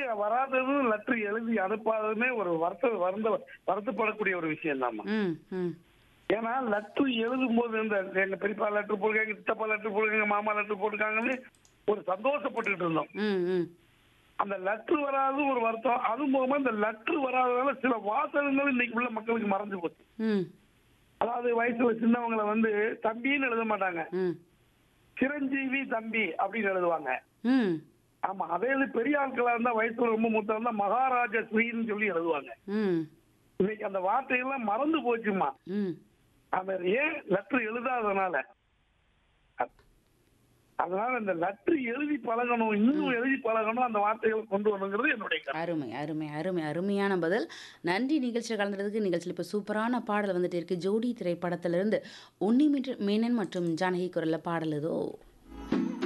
வராதது லெட்டர் எழுதி அனுப்பாததுமே ஒரு வருத்த வருந்த வருத்தப்படக்கூடிய ஒரு விஷயம் தாம்மா ம் ம் ஏன்னா லெட்டர் எழுதும் போது இந்த எங்க பெரியப்பா லெட்டர் போட்டிருக்காங்க சித்தப்பா லெட்டர் போட்டிருக்காங்க மாமா லெட்டர் போட்டிருக்காங்கன்னு ஒரு சந்தோஷப்பட்டுக்கிட்டு இருந்தோம் ம் ம் அந்த லெட்டர் வராது ஒரு வருத்தம் அது மூலமா இந்த லெட்டர் வராதனால சில வாசகங்கள் இன்னைக்கு உள்ள மக்களுக்கு மறைஞ்சு போச்சு ம் அதாவது வயசுல சின்னவங்களை வந்து தம்பின்னு எழுத மாட்டாங்க ம் சிரஞ்சீவி தம்பி அப்படின்னு எழுதுவாங்க ம் ஆமா அதே இது பெரிய ஆட்களா இருந்தா வயசுல ரொம்ப மூத்தா இருந்தா மகாராஜா ஸ்ரீன்னு சொல்லி எழுதுவாங்க ம் இன்னைக்கு அந்த வார்த்தையெல்லாம் மறந்து போச்சுமா ம் அந்த ஏன் லெட்டர் எழுதாதனால அ- அதனால இந்த லெட்டர் எழுதி பழகணும் இன்னும் எழுதி பழகணும் அந்த வார்த்தைகளை கொண்டு வரணுங்கிறது என்னுடைய கருத்து அருமை அருமை அருமை அருமையான பதில் நன்றி நிகழ்ச்சியில் கலந்துறதுக்கு நிகழ்ச்சியில் இப்போ சூப்பரான பாடல் வந்துட்டு இருக்கு ஜோடி திரைப்படத்திலிருந்து உன்னி மீட்டு- மேனன் மற்றும் ஜானகி குரல்ல பாடல் ஏதோ